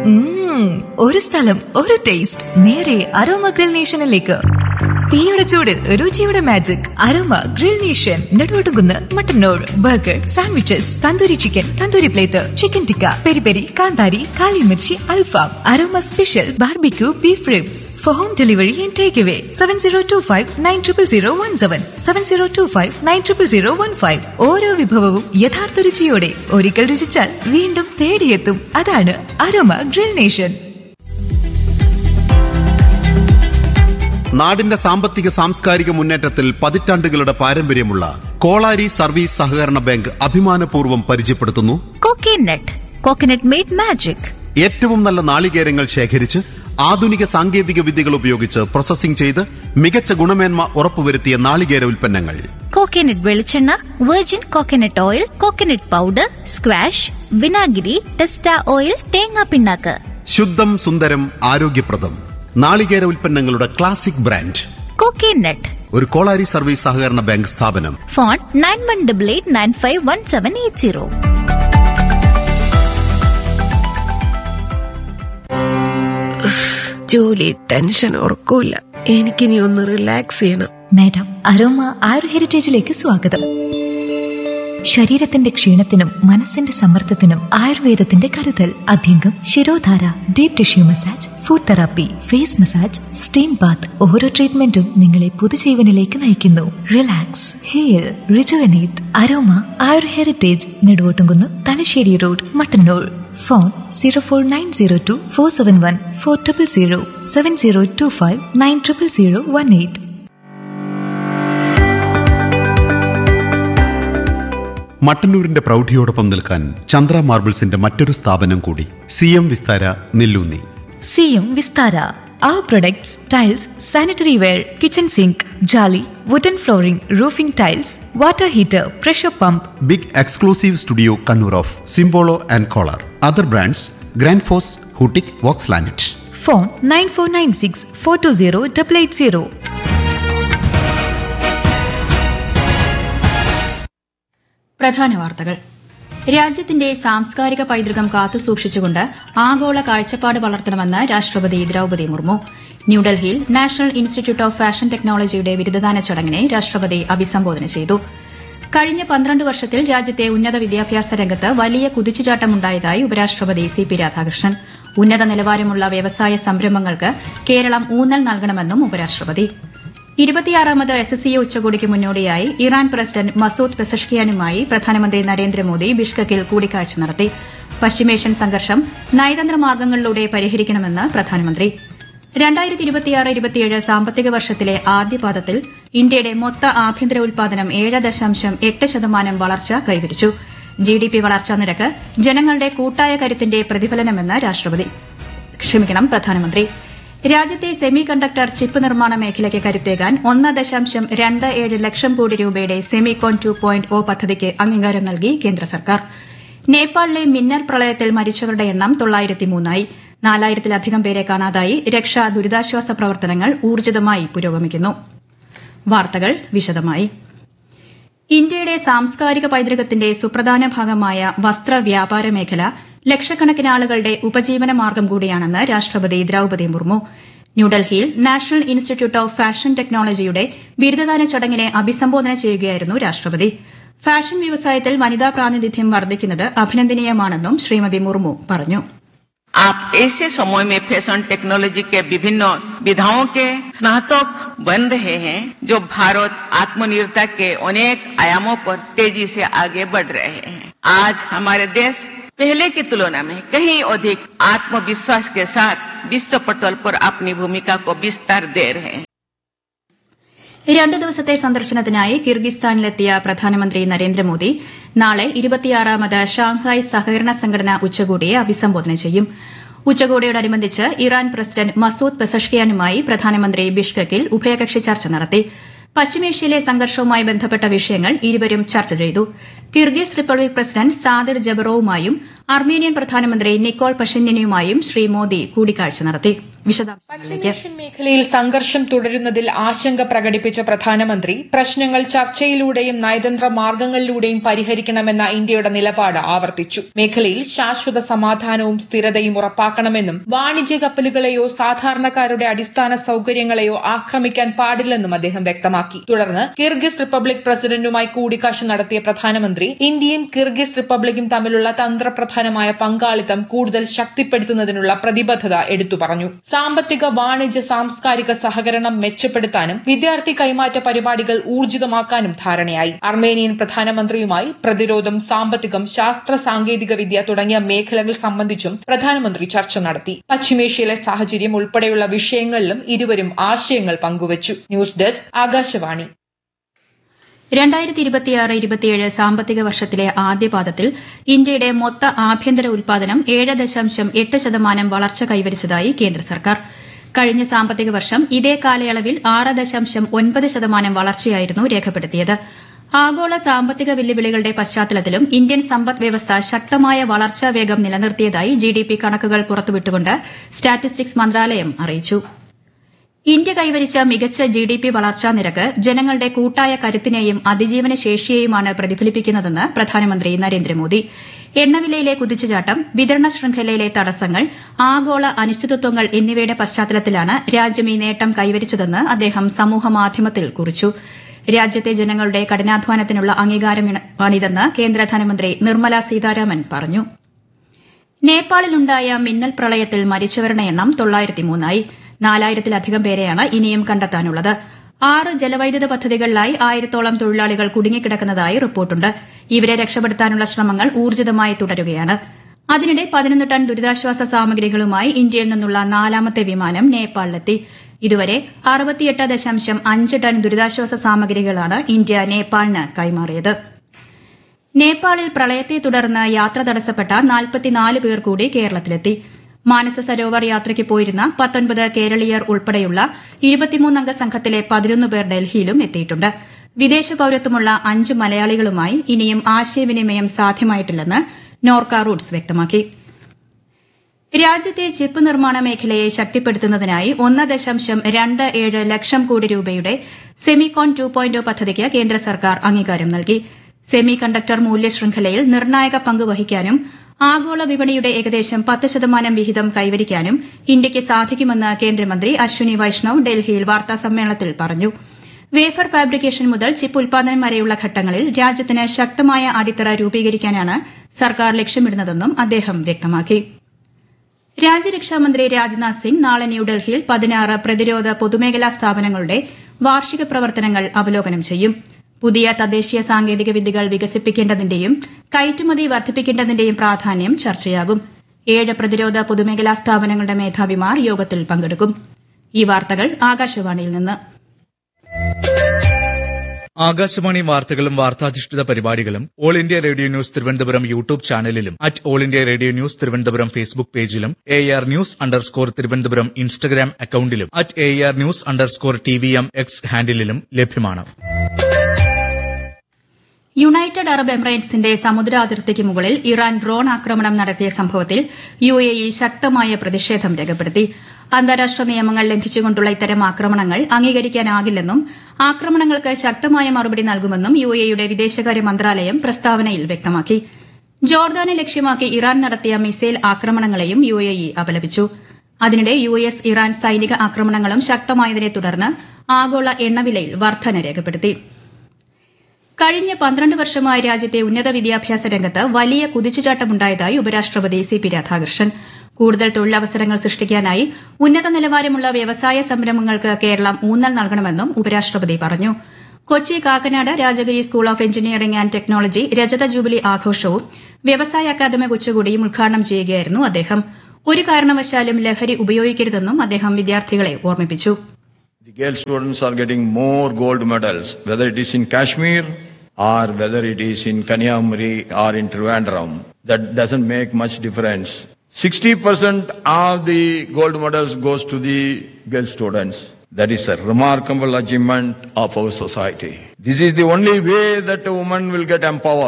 ഉം, ഒരു സ്ഥലം ഒരു ടേസ്റ്റ് നേരെ അരോമ ഗ്രിൽ നേഷനിലേക്ക് തീയുടെ ചൂടിൽ രുചിയുടെ magic Aroma Grill Nation Neduvattukunnu Mattannur burger sandwiches tandoori chicken tandoori plate chicken tikka peri peri കാന്താരി കാലിമിർച്ചി അൽഫാം Aroma special barbecue beef ribs for home delivery and takeaway seven zero two five nine triple zero one seven seven zero two five nine triple zero one five ഓരോ വിഭവവും യഥാർത്ഥ രുചിയോടെ ഒരിക്കൽ രുചിച്ചാൽ വീണ്ടും തേടിയെത്തും അതാണ് aroma Grill nation നാടിന്റെ സാമ്പത്തിക സാംസ്കാരിക മുന്നേറ്റത്തിൽ പതിറ്റാണ്ടുകളുടെ പാരമ്പര്യമുള്ള കോളാരി സർവീസ് സഹകരണ ബാങ്ക് അഭിമാനപൂർവ്വം പരിചയപ്പെടുത്തുന്നു കോക്കനട്ട് കോക്കനട്ട് മെയ്ഡ് മാജിക് ഏറ്റവും നല്ല നാളികേരങ്ങൾ ശേഖരിച്ച് ആധുനിക സാങ്കേതിക വിദ്യകൾ ഉപയോഗിച്ച് പ്രോസസ്സിംഗ് ചെയ്ത് മികച്ച ഗുണമേന്മ ഉറപ്പുവരുത്തിയ നാളികേര ഉൽപ്പന്നങ്ങൾ കോക്കനട്ട് വെളിച്ചെണ്ണ virgin coconut oil coconut powder squash വിനാഗിരി ടെസ്റ്റ ഓയിൽ തേങ്ങാ പിണ്ണാക്ക് ശുദ്ധം സുന്ദരം ആരോഗ്യപ്രദം നാളികേര ഉൽപ്പന്നങ്ങളുടെ ക്ലാസിക് ബ്രാൻഡ് കോക്കനട്ട് ഒരു കോളാരി സർവീസ് സഹകരണ ബാങ്ക് സ്ഥാപനം phone nine one double eight nine five one seven eight zero ജോലി ടെൻഷൻ ഉറക്കൂല എനിക്കിനി ഒന്ന് റിലാക്സ് ചെയ്യണം മാഡം അരോമ ആയുർ ഹെറിറ്റേജിലേക്ക് സ്വാഗതം ശരീരത്തിന്റെ ക്ഷീണത്തിനും മനസ്സിന്റെ സമ്മർദ്ദത്തിനും ആയുർവേദത്തിന്റെ കരുതൽ അഭ്യംഗം shirodhara deep tissue massage foot therapy face massage steam bath ഓരോ ട്രീറ്റ്മെന്റും നിങ്ങളെ പുതുജീവനിലേക്ക് നയിക്കുന്നു relax hair rejuvenate Aroma Ayur heritage Neduvottumkunnu Thalassery road Mattannur phone zero four nine zero two four seven one four triple zero seven zero two five nine triple zero one eight മട്ടന്നൂരിന്റെ പ്രൗഢിയോടൊപ്പം നിൽക്കാൻ ചന്ദ്ര മാർബിൾസിന്റെ മറ്റൊരു സ്ഥാപനം കൂടി സി എം വിസ്താര നെല്ലൂന്നി സിയും Vistara Our products, tiles, sanitary ware, kitchen sink, jolly, wooden flooring, roofing tiles, water heater, pressure pump, big exclusive studio Kannur of സിംബോളോ and Kohler other brands ഗ്രാൻഡ് ഫോസ് ഹൂട്ടിക് വോക്സ് ലാനറ്റ് phone 9496 420 880. പ്രധാന വാർത്തകൾ രാജ്യത്തിന്റെ സാംസ്കാരിക പൈതൃകം കാത്തുസൂക്ഷിച്ചുകൊണ്ട് ആഗോള കാഴ്ചപ്പാട് വളർത്തണമെന്ന് രാഷ്ട്രപതി ദ്രൌപദി മുർമു ന്യൂഡൽഹിയിൽ നാഷണൽ ഇൻസ്റ്റിറ്റ്യൂട്ട് ഓഫ് ഫാഷൻ ടെക്നോളജിയുടെ ബിരുദദാന ചടങ്ങിനെ രാഷ്ട്രപതി അഭിസംബോധന ചെയ്തു കഴിഞ്ഞ പന്ത്രണ്ട് വർഷത്തിൽ രാജ്യത്തെ ഉന്നത വിദ്യാഭ്യാസ രംഗത്ത് വലിയ കുതിച്ചുചാട്ടമുണ്ടായതായി ഉപരാഷ്ട്രപതി സി പി രാധാകൃഷ്ണൻ ഉന്നത നിലവാരമുള്ള വ്യവസായ സംരംഭങ്ങൾക്ക് കേരളം ഊന്നൽ നൽകണമെന്നും ഉപരാഷ്ട്രപതി ഇരുപത്തിയാറാമത് എസ് എസ് സി ഉച്ചകോടിക്ക് മുന്നോടിയായി ഇറാൻ പ്രസിഡന്റ് മസൂദ് പെസഷ്കിയാനുമായി പ്രധാനമന്ത്രി നരേന്ദ്രമോദി ബിഷ്കക്കിൽ കൂടിക്കാഴ്ച നടത്തി പശ്ചിമേഷ്യൻ സംഘർഷം നയതന്ത്ര മാർഗങ്ങളിലൂടെ പരിഹരിക്കണമെന്ന് പ്രധാനമന്ത്രി രണ്ടായിരത്തി ഇരുപത്തിയാറ് ഇരുപത്തിയേഴ് സാമ്പത്തിക വർഷത്തിലെ ആദ്യപാദത്തിൽ ഇന്ത്യയുടെ മൊത്ത ആഭ്യന്തര ഉൽപാദനം ഏഴ് ദശാംശം എട്ട് ശതമാനം വളർച്ച കൈവരിച്ചു ജി ഡി പി വളർച്ചാ നിരക്ക് ജനങ്ങളുടെ കൂട്ടായ കരുത്തിന്റെ പ്രതിഫലനമെന്ന് രാഷ്ട്രപതി ക്ഷമിക്കണം പ്രധാനമന്ത്രി രാജ്യത്തെ സെമി കണ്ടക്ടർ ചിപ്പ് നിർമ്മാണ മേഖലയ്ക്ക് കരുത്തേകാൻ ഒന്ന് ദശാംശം രണ്ട് ഏഴ് ലക്ഷം കോടി രൂപയുടെ സെമികോൺ ടു പോയിന്റ് ഒ പദ്ധതിക്ക് അംഗീകാരം നൽകി കേന്ദ്ര സർക്കാർ നേപ്പാളിലെ മിന്നൽ പ്രളയത്തിൽ മരിച്ചവരുടെ എണ്ണം തൊള്ളായിരത്തി മൂന്നായി നാലായിരത്തിലധികം പേരെ കാണാതായി രക്ഷാ ദുരിതാശ്വാസ പ്രവർത്തനങ്ങൾ ഊർജിതമായി പുരോഗമിക്കുന്നു വാർത്തകൾ വിശദമായി ഇന്ത്യയുടെ സാംസ്കാരിക പൈതൃകത്തിന്റെ സുപ്രധാന ഭാഗമായ വസ്ത്ര വ്യാപാര മേഖല ലക്ഷക്കണക്കിന് ആളുകളുടെ ഉപജീവന മാർഗം കൂടിയാണെന്ന് രാഷ്ട്രപതി ദ്രൌപദി മുർമു ന്യൂഡൽഹിയിൽ നാഷണൽ ഇൻസ്റ്റിറ്റ്യൂട്ട് ഓഫ് ഫാഷൻ ടെക്നോളജിയുടെ ബിരുദദാന ചടങ്ങിനെ അഭിസംബോധന ചെയ്യുകയായിരുന്നു രാഷ്ട്രപതി ഫാഷൻ വ്യവസായത്തിൽ വനിതാ പ്രാതിനിധ്യം വർദ്ധിക്കുന്നത് അഭിനന്ദനീയമാണെന്നും ശ്രീമതി മുർമു പറഞ്ഞു आप ऐसे समय में फैशन टेक्नोलॉजी के विभिन्न विधाओं के स्नातक बन रहे हैं जो भारत आत्मनिर्भरता के अनेक आयामों पर तेजी से आगे बढ़ रहे हैं आज हमारे देश पहले की तुलना में कहीं अधिक आत्मविश्वास के साथ विश्व पटल पर अपनी भूमिका को विस्तार दे रहे हैं രണ്ടു ദിവസത്തെ സന്ദർശനത്തിനായി കിർഗിസ്ഥാനിലെത്തിയ പ്രധാനമന്ത്രി നരേന്ദ്രമോദി നാളെ ഇരുപത്തിയാറാമത് ഷാങ്ഹായ് സഹകരണ സംഘടന ഉച്ചകോടിയെ അഭിസംബോധന ചെയ്യും ഉച്ചകോടിയോടനുബന്ധിച്ച് ഇറാൻ പ്രസിഡന്റ് മസൂദ് പെസഷ്കിയാനുമായി പ്രധാനമന്ത്രി ബിഷ്കക്കിൽ ഉഭയകക്ഷി ചർച്ച നടത്തി പശ്ചിമേഷ്യയിലെ സംഘർഷവുമായി ബന്ധപ്പെട്ട വിഷയങ്ങൾ ഇരുവരും ചർച്ച ചെയ്തു കിർഗിസ് റിപ്പബ്ലിക് പ്രസിഡന്റ് സാദിർ ജബറോവുമായും അർമേനിയൻ പ്രധാനമന്ത്രി നിക്കോൾ പഷന്യനുമായും ശ്രീ മോദി കൂടിക്കാഴ്ച നടത്തി വിശദാംശങ്ങളിലേക്ക് പശ്ചിമേഷ്യൻ മേഖലയിൽ സംഘർഷം തുടരുന്നതിൽ ആശങ്ക പ്രകടിപ്പിച്ച പ്രധാനമന്ത്രി പ്രശ്നങ്ങൾ ചർച്ചയിലൂടെയും നയതന്ത്ര മാർഗങ്ങളിലൂടെയും പരിഹരിക്കണമെന്ന ഇന്ത്യയുടെ നിലപാട് ആവർത്തിച്ചു മേഖലയിൽ ശാശ്വത സമാധാനവും സ്ഥിരതയും ഉറപ്പാക്കണമെന്നും വാണിജ്യ കപ്പലുകളെയോ സാധാരണക്കാരുടെ അടിസ്ഥാന സൌകര്യങ്ങളെയോ ആക്രമിക്കാൻ പാടില്ലെന്നും അദ്ദേഹം വ്യക്തമാക്കി തുടർന്ന് കിർഗിസ് റിപ്പബ്ലിക് പ്രസിഡന്റുമായി കൂടിക്കാഴ്ച നടത്തിയ പ്രധാനമന്ത്രി ഇന്ത്യയും കിർഗിസ് റിപ്പബ്ലിക്കും തമ്മിലുള്ള തന്ത്രപ്രധാനമായ പങ്കാളിത്തം കൂടുതൽ ശക്തിപ്പെടുത്തുന്നതിനുള്ള പ്രതിബദ്ധത എടുത്തു പറഞ്ഞു സാമ്പത്തിക വാണിജ്യ സാംസ്കാരിക സഹകരണം മെച്ചപ്പെടുത്താനും വിദ്യാർത്ഥി കൈമാറ്റ പരിപാടികൾ ഊർജിതമാക്കാനും ധാരണയായി അർമേനിയൻ പ്രധാനമന്ത്രിയുമായി പ്രതിരോധം സാമ്പത്തികം ശാസ്ത്ര സാങ്കേതിക വിദ്യ തുടങ്ങിയ മേഖലകൾ സംബന്ധിച്ചും പ്രധാനമന്ത്രി ചർച്ച നടത്തി പശ്ചിമേഷ്യയിലെ സാഹചര്യം ഉൾപ്പെടെയുള്ള വിഷയങ്ങളിലും ഇരുവരും ആശയങ്ങൾ പങ്കുവച്ചു ന്യൂസ് ഡെസ്ക് ആകാശവാണി രണ്ടായിരത്തി ഇരുപത്തിയാറ് ഇരുപത്തിയേഴ് സാമ്പത്തിക വർഷത്തിലെ ആദ്യപാദത്തിൽ ഇന്ത്യയുടെ മൊത്ത ആഭ്യന്തര ഉൽപാദനം ഏഴ് ദശാംശം എട്ട് ശതമാനം വളർച്ച കൈവരിച്ചതായി കേന്ദ്ര സർക്കാർ കഴിഞ്ഞ സാമ്പത്തിക വർഷം ഇതേ കാലയളവിൽ ആറ് ദശാംശം ഒൻപത് ശതമാനം വളർച്ചയായിരുന്നു രേഖപ്പെടുത്തിയത് ആഗോള സാമ്പത്തിക വെല്ലുവിളികളുടെ പശ്ചാത്തലത്തിലും ഇന്ത്യൻ സമ്പദ് വ്യവസ്ഥ ശക്തമായ വളർച്ചാ വേഗം നിലനിർത്തിയതായി ജിഡിപി കണക്കുകൾ പുറത്തുവിട്ടുകൊണ്ട് സ്റ്റാറ്റിസ്റ്റിക്സ് മന്ത്രാലയം അറിയിച്ചു ഇന്ത്യ കൈവരിച്ച മികച്ച ജി ഡി പി വളർച്ചാ നിരക്ക് ജനങ്ങളുടെ കൂട്ടായ കരുത്തിനെയും അതിജീവന ശേഷിയെയുമാണ് പ്രതിഫലിപ്പിക്കുന്നതെന്ന് പ്രധാനമന്ത്രി നരേന്ദ്രമോദി എണ്ണവിലയിലെ കുതിച്ചുചാട്ടം വിതരണ ശൃംഖലയിലെ തടസ്സങ്ങൾ ആഗോള അനിശ്ചിതത്വങ്ങൾ എന്നിവയുടെ പശ്ചാത്തലത്തിലാണ് രാജ്യം ഈ നേട്ടം കൈവരിച്ചതെന്ന് അദ്ദേഹം സമൂഹമാധ്യമത്തിൽ കുറിച്ചു രാജ്യത്തെ ജനങ്ങളുടെ കഠിനാധ്വാനത്തിനുള്ള അംഗീകാരമാണിതെന്ന് കേന്ദ്ര ധനമന്ത്രി നിർമ്മല സീതാരാമൻ പറഞ്ഞു നേപ്പാളിലുണ്ടായ മിന്നൽ പ്രളയത്തിൽ മരിച്ചവരുടെ എണ്ണം തൊള്ളായിരത്തി മൂന്നായി നാലായിരത്തിലധികം പേരെയാണ് ഇനിയും കണ്ടെത്താനുള്ളത് ആറ് ജലവൈദ്യുത പദ്ധതികളിലായി ആയിരത്തോളം തൊഴിലാളികൾ കുടുങ്ങിക്കിടക്കുന്നതായി റിപ്പോർട്ടുണ്ട് ഇവരെ രക്ഷപ്പെടുത്താനുള്ള ശ്രമങ്ങൾ ഊർജിതമായി തുടരുകയാണ് അതിനിടെ പതിനൊന്ന് ടൺ ദുരിതാശ്വാസ സാമഗ്രികളുമായി ഇന്ത്യയിൽ നിന്നുള്ള നാലാമത്തെ വിമാനം നേപ്പാളിലെത്തി ഇതുവരെ അറുപത്തിയെട്ട് ദശാംശം അഞ്ച് ടൺ ദുരിതാശ്വാസ സാമഗ്രികളാണ് ഇന്ത്യ നേപ്പാളിന് കൈമാറിയത് നേപ്പാളിൽ പ്രളയത്തെ തുടർന്ന് യാത്ര തടസ്സപ്പെട്ട നാൽപ്പത്തിനാല് പേർ കൂടി കേരളത്തിലെത്തി മാനസ സരോവർ യാത്രയ്ക്ക് പോയിരുന്ന പത്തൊൻപത് കേരളീയർ ഉൾപ്പെടെയുള്ള ഇരുപത്തിമൂന്നംഗ സംഘത്തിലെ പതിനൊന്ന് പേർ ഡൽഹിയിലും എത്തിയിട്ടുണ്ട് വിദേശ പൌരത്വമുള്ള അഞ്ച് മലയാളികളുമായി ഇനിയും ആശയവിനിമയം സാധ്യമായിട്ടില്ലെന്ന് നോർക്ക റൂട്ട്സ് വ്യക്തമാക്കി രാജ്യത്തെ ചിപ്പ് നിർമ്മാണ മേഖലയെ ശക്തിപ്പെടുത്തുന്നതിനായി ഒന്ന് ദശാംശം രണ്ട് ഏഴ് ലക്ഷം കോടി രൂപയുടെ സെമികോൺ ടു പോയിന്റ് പദ്ധതിക്ക് കേന്ദ്ര സർക്കാർ അംഗീകാരം നൽകി സെമി കണ്ടക്ടർ മൂല്യ ശൃംഖലയിൽ നിർണായക പങ്ക് വഹിക്കാനും ആഗോള വിപണിയുടെ ഏകദേശം പത്ത് ശതമാനം വിഹിതം കൈവരിക്കാനും ഇന്ത്യയ്ക്ക് സാധിക്കുമെന്ന് കേന്ദ്രമന്ത്രി അശ്വിനി വൈഷ്ണവ് ഡൽഹിയിൽ വാർത്താസമ്മേളനത്തിൽ പറഞ്ഞു വേഫർ ഫാബ്രിക്കേഷൻ മുതൽ ചിപ്പ് ഉൽപാദനം വരെയുള്ള ഘട്ടങ്ങളിൽ രാജ്യത്തിന് ശക്തമായ അടിത്തറ രൂപീകരിക്കാനാണ് സർക്കാർ ലക്ഷ്യമിടുന്നതെന്നും അദ്ദേഹം വ്യക്തമാക്കി രാജ്യരക്ഷാമന്ത്രി രാജ്നാഥ് സിംഗ് നാളെ ന്യൂഡൽഹിയിൽ പതിനാറ് പ്രതിരോധ പൊതുമേഖലാ സ്ഥാപനങ്ങളുടെ വാർഷിക പ്രവർത്തനങ്ങൾ അവലോകനം ചെയ്യും പുതിയ തദ്ദേശീയ സാങ്കേതിക വിദ്യകൾ വികസിപ്പിക്കേണ്ടതിന്റെയും കയറ്റുമതി വർദ്ധിപ്പിക്കേണ്ടതിന്റെയും പ്രാധാന്യം ചർച്ചയാകും ഏഴ് പ്രതിരോധ പൊതുമേഖലാ സ്ഥാപനങ്ങളുടെ മേധാവിമാർ യോഗത്തിൽ പങ്കെടുക്കും ഈ വാർത്തകൾ ആകാശവാണിയിൽ നിന്ന് ആകാശവാണി വാർത്തകളും വാർത്താധിഷ്ഠിത പരിപാടികളും All India Radio News Thiruvananthapuram YouTube ചാനലിലും at All India Radio News Thiruvananthapuram Facebook പേജിലും A R news underscore Thiruvananthapuram Instagram അക്കൌണ്ടിലും at A R news underscore T V M X ഹാൻഡിലും ലഭ്യമാണ് യുണൈറ്റഡ് അറബ് എമിറേറ്റ്സിന്റെ സമുദ്രാതിർത്തിക്ക് മുകളിൽ ഇറാൻ ഡ്രോൺ ആക്രമണം നടത്തിയ സംഭവത്തിൽ യു എ ഇ ശക്തമായ പ്രതിഷേധം രേഖപ്പെടുത്തി അന്താരാഷ്ട്ര നിയമങ്ങൾ ലംഘിച്ചുകൊണ്ടുള്ള ഇത്തരം ആക്രമണങ്ങൾ അംഗീകരിക്കാനാകില്ലെന്നും ആക്രമണങ്ങൾക്ക് ശക്തമായ മറുപടി നൽകുമെന്നും യു എയുടെ വിദേശകാര്യ മന്ത്രാലയം പ്രസ്താവനയിൽ വ്യക്തമാക്കി ജോർദാനെ ലക്ഷ്യമാക്കി ഇറാൻ നടത്തിയ മിസൈൽ ആക്രമണങ്ങളെയും യു എ ഇ അപലപിച്ചു അതിനിടെ യു എസ് ഇറാൻ സൈനിക ആക്രമണങ്ങളും ശക്തമായതിനെ തുടർന്ന് ആഗോള എണ്ണവിലയിൽ വർധന രേഖപ്പെടുത്തി കഴിഞ്ഞ പന്ത്രണ്ട് വർഷമായി രാജ്യത്തെ ഉന്നത വിദ്യാഭ്യാസ രംഗത്ത് വലിയ കുതിച്ചുചാട്ടമുണ്ടായതായി ഉപരാഷ്ട്രപതി സി പി രാധാകൃഷ്ണൻ കൂടുതൽ തൊഴിലവസരങ്ങൾ സൃഷ്ടിക്കാനായി ഉന്നത നിലവാരമുള്ള വ്യവസായ സംരംഭങ്ങൾക്ക് കേരളം ഊന്നൽ നൽകണമെന്നും ഉപരാഷ്ട്രപതി പറഞ്ഞു Kochi Kakkanad Rajagiri School of Engineering and Technology രജത ജൂബിലി ആഘോഷവും വ്യവസായ അക്കാദമി ഉച്ചകോടിയും ഉദ്ഘാടനം ചെയ്യുകയായിരുന്നു അദ്ദേഹം ഒരു കാരണവശാലും ലഹരി ഉപയോഗിക്കരുതെന്നും അദ്ദേഹം വിദ്യാർത്ഥികളെ ഓർമ്മിപ്പിച്ചു The girl students are getting more gold medals, whether it is in Kashmir or whether it is in Kanyakumari or in Trivandrum. That doesn't make much difference. 60% of the gold medals goes to the girl students. That is a remarkable achievement of our society. This is the only way that a woman will get empowered.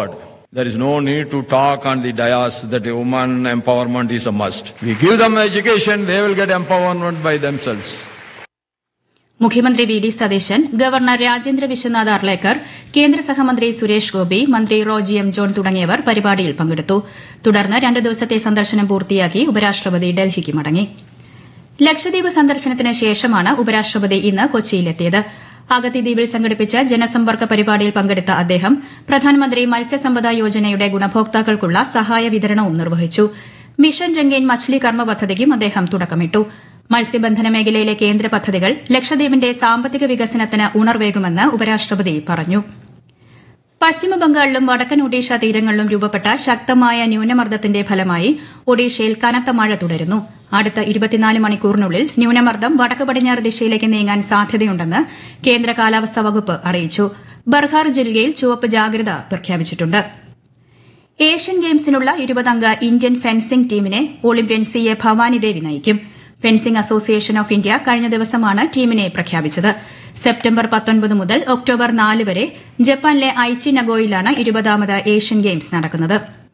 There is no need to talk on the dais that woman empowerment is a must. We give them education, they will get empowerment by themselves. മുഖ്യമന്ത്രി V D Satheesan governor Rajendra Vishwanath Arlekar കേന്ദ്ര സഹമന്ത്രി സുരേഷ് ഗോപി മന്ത്രി Roji M John തുടങ്ങിയവർ പരിപാടിയിൽ പങ്കെടുത്തു തുടർന്ന് രണ്ട് ദിവസത്തെ സന്ദർശനം പൂർത്തിയാക്കി ഉപരാഷ്ട്രപതി ഡൽഹിക്ക് മടങ്ങി ലക്ഷദ്വീപ് സന്ദർശനത്തിന് ശേഷമാണ് ഉപരാഷ്ട്രപതി ഇന്ന് കൊച്ചിയിലെത്തിയത് അഗത്തി ദ്വീപിൽ സംഘടിപ്പിച്ച ജനസമ്പർക്ക പരിപാടിയിൽ പങ്കെടുത്ത അദ്ദേഹം പ്രധാനമന്ത്രി മത്സ്യസമ്പദ യോജനയുടെ ഗുണഭോക്താക്കൾക്കുള്ള സഹായ വിതരണവും നിർവഹിച്ചു മിഷൻ രംഗീൻ മച്ച്ലി കർമ്മ പദ്ധതിക്കും അദ്ദേഹം തുടക്കമിട്ടു മത്സ്യബന്ധന മേഖലയിലെ കേന്ദ്ര പദ്ധതികൾ ലക്ഷദ്വീപിന്റെ സാമ്പത്തിക വികസനത്തിന് ഉണർവേകുമെന്ന് ഉപരാഷ്ട്രപതി പറഞ്ഞു പശ്ചിമബംഗാളിലും വടക്കൻ ഒഡീഷ തീരങ്ങളിലും രൂപപ്പെട്ട ശക്തമായ ന്യൂനമർദ്ദത്തിന്റെ ഫലമായി ഒഡീഷയിൽ കനത്ത മഴ തുടരുന്നു അടുത്ത ഇരുപത്തിനാല് മണിക്കൂറിനുള്ളിൽ ന്യൂനമർദ്ദം വടക്ക് പടിഞ്ഞാറ് ദിശയിലേക്ക് നീങ്ങാൻ സാധ്യതയുണ്ടെന്ന് കേന്ദ്ര കാലാവസ്ഥാ വകുപ്പ് അറിയിച്ചു ബർഹാർ ജില്ലയിൽ ചുവപ്പ് ജാഗ്രത പ്രഖ്യാപിച്ചിട്ടുണ്ട് ഏഷ്യൻ ഗെയിംസിനുള്ള ഇരുപതംഗ ഇന്ത്യൻ ഫെൻസിംഗ് ടീമിനെ Olympian C A Bhavani Devi നയിക്കും ഫെൻസിംഗ് അസോസിയേഷൻ ഓഫ് ഇന്ത്യ കഴിഞ്ഞ ദിവസമാണ് ടീമിനെ പ്രഖ്യാപിച്ചത് സെപ്റ്റംബർ പത്തൊൻപത് മുതൽ ഒക്ടോബർ നാല് വരെ ജപ്പാനിലെ ഐച്ചി നഗോയിലാണ് ഇരുപതാമത് ഏഷ്യൻ ഗെയിംസ് നടക്കുന്നത്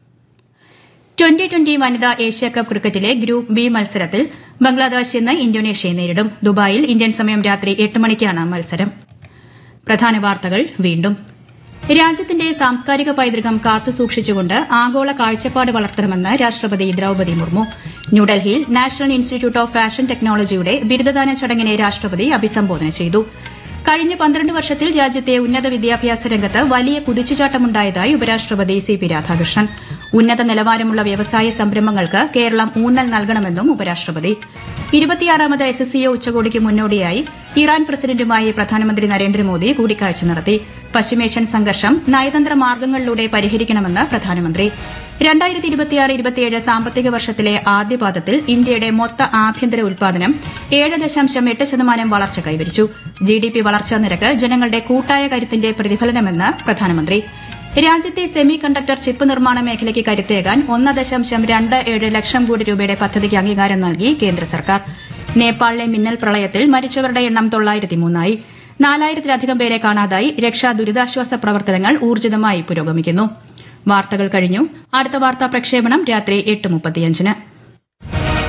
ട്വന്റി ട്വന്റി വനിതാ ഏഷ്യാകപ്പ് ക്രിക്കറ്റിലെ ഗ്രൂപ്പ് ബി മത്സരത്തിൽ ബംഗ്ലാദേശ് ഇന്ന് ഇന്തോനേഷ്യയെ നേരിടും ദുബായിൽ ഇന്ത്യൻ സമയം രാത്രി എട്ട് മണിക്കാണ് മത്സരം പ്രധാന വാർത്തകൾ വീണ്ടും രാജ്യത്തിന്റെ സാംസ്കാരിക പൈതൃകം കാത്തുസൂക്ഷിച്ചുകൊണ്ട് ആഗോള കാഴ്ചപ്പാട് വളർത്തണമെന്ന് രാഷ്ട്രപതി ദ്രൌപതി മുർമു ന്യൂഡൽഹിയിൽ നാഷണൽ ഇൻസ്റ്റിറ്റ്യൂട്ട് ഓഫ് ഫാഷൻ ടെക്നോളജിയുടെ ബിരുദദാന ചടങ്ങിനെ രാഷ്ട്രപതി അഭിസംബോധന ചെയ്തു കഴിഞ്ഞ പന്ത്രണ്ട് വർഷത്തിൽ രാജ്യത്തെ ഉന്നത വിദ്യാഭ്യാസ രംഗത്ത് വലിയ കുതിച്ചുചാട്ടമുണ്ടായതായി ഉപരാഷ്ട്രപതി സി പി രാധാകൃഷ്ണൻ ഉന്നത നിലവാരമുള്ള വ്യവസായ സംരംഭങ്ങൾക്ക് കേരളം ഊന്നൽ നൽകണമെന്നും ഉപരാഷ്ട്രപതി ഇരുപത്തിയാറാമത് എസ് എസ് സിഒ ഉച്ചകോടിക്ക് മുന്നോടിയായി ഇറാൻ പ്രസിഡന്റുമായി പ്രധാനമന്ത്രി നരേന്ദ്രമോദി കൂടിക്കാഴ്ച നടത്തി പശ്ചിമേഷ്യൻ സംഘർഷം നയതന്ത്ര മാർഗങ്ങളിലൂടെ പരിഹരിക്കണമെന്ന് പ്രധാനമന്ത്രി രണ്ടായിരത്തി ഇരുപത്തിയാറ് ഇരുപത്തിയേഴ് സാമ്പത്തിക വർഷത്തിലെ ആദ്യപാദത്തിൽ ഇന്ത്യയുടെ മൊത്ത ആഭ്യന്തര ഉൽപാദനം ഏഴ് ദശാംശം എട്ട് ശതമാനം വളർച്ച കൈവരിച്ചു ജി ഡി പി വളർച്ചാ നിരക്ക് ജനങ്ങളുടെ കൂട്ടായ കരുത്തിന്റെ പ്രതിഫലനമെന്ന് പ്രധാനമന്ത്രി രാജ്യത്തെ സെമി കണ്ടക്ടർ ചിപ്പ് നിർമ്മാണ മേഖലയ്ക്ക് കരുത്തേകാൻ ഒന്ന് ദശാംശം രണ്ട് ഏഴ് ലക്ഷം കോടി രൂപയുടെ പദ്ധതിക്ക് അംഗീകാരം നൽകി കേന്ദ്ര സർക്കാർ നേപ്പാളിലെ മിന്നൽ പ്രളയത്തിൽ മരിച്ചവരുടെ എണ്ണം തൊള്ളായിരത്തി മൂന്നായി നാലായിരത്തിലധികം പേരെ കാണാതായി രക്ഷാ ദുരിതാശ്വാസ പ്രവർത്തനങ്ങൾ ഊർജിതമായി പുരോഗമിക്കുന്നു വാർത്തകൾ കഴിഞ്ഞു അടുത്ത വാർത്താ പ്രക്ഷേപണം രാത്രി എട്ട് മുപ്പത്തിയഞ്ചിന്